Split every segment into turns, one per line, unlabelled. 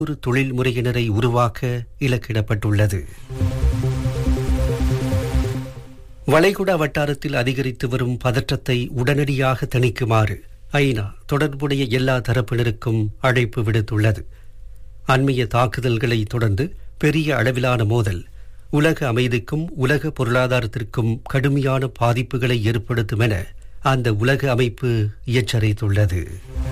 ஒரு தொழில் முறையினரை உருவாக்க இலக்கிடப்பட்டுள்ளது வளைகுடா வட்டாரத்தில் அதிகரித்து வரும் பதற்றத்தை உடனடியாக தணிக்குமாறு ஐநா தொடர்புடைய எல்லா தரப்பினருக்கும் அழைப்பு விடுத்துள்ளது அண்மைய தாக்குதல்களை தொடர்ந்து பெரிய அளவிலான மோதல் உலக அமைதிக்கும் உலக பொருளாதாரத்திற்கும் கடுமையான பாதிப்புகளை ஏற்படுத்தும் என அந்த உலக அமைப்பு எச்சரித்துள்ளது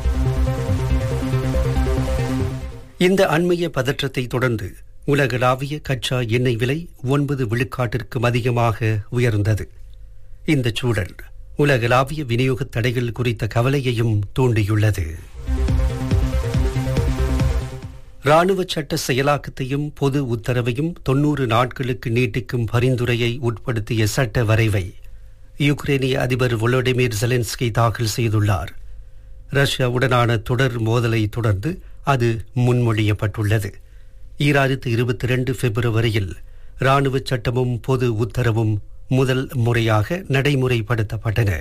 இந்த அண்மைய பதற்றத்தை தொடர்ந்து உலகளாவிய கச்சா எண்ணெய் விலை ஒன்பது விழுக்காட்டிற்கும் அதிகமாக உயர்ந்தது இந்த சூழல் உலகளாவிய விநியோக தடைகள் குறித்த கவலையையும் தூண்டியுள்ளது ராணுவ சட்ட செயலாக்கத்தையும் பொது உத்தரவையும் தொன்னூறு நாட்களுக்கு நீட்டிக்கும் பரிந்துரையை உட்படுத்திய சட்ட வரைவை யுக்ரேனிய அதிபர் volodymyr ஜெலன்ஸ்கி தாக்கல் செய்துள்ளார் ரஷ்யாவுடனான தொடர் மோதலை தொடர்ந்து அது முன்மொழியப்பட்டுள்ளது ஈராயிரத்து இருபத்தி ரெண்டு பிப்ரவரியில் ராணுவ சட்டமும் பொது உத்தரவும் முதல் முறையாக நடைமுறைப்படுத்தப்பட்டன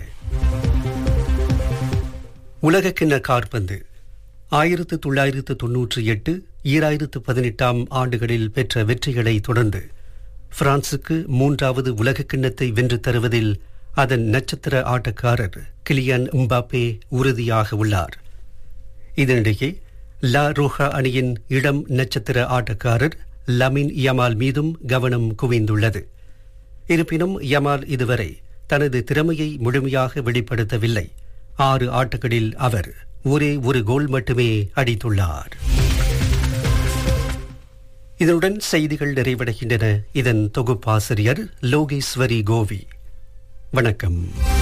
உலகக்கிண்ண காற்பந்து ஆயிரத்து தொள்ளாயிரத்து தொன்னூற்றி எட்டு ஈராயிரத்து பதினெட்டாம் ஆண்டுகளில் பெற்ற வெற்றிகளை தொடர்ந்து பிரான்சுக்கு மூன்றாவது உலகக்கிண்ணத்தை வென்று தருவதில் அதன் நட்சத்திர ஆட்டக்காரர் கிலியன் உம்பாப்பே உறுதியாக உள்ளார் இதனிடையே லா ரோஹா அணியின் இளம் நட்சத்திர ஆட்டக்காரர் லமின் யமால் மீதும் கவனம் குவிந்துள்ளது இருப்பினும் யமால் இதுவரை தனது திறமையை முழுமையாக வெளிப்படுத்தவில்லை ஆறு ஆட்டங்களில் அவர் ஒரே ஒரு கோல் மட்டுமே அடித்துள்ளார் இதனுடன் செய்திகள் நிறைவடைகின்றன இதன் தொகுப்பாசிரியர் லோகேஸ்வரி கோவி வணக்கம்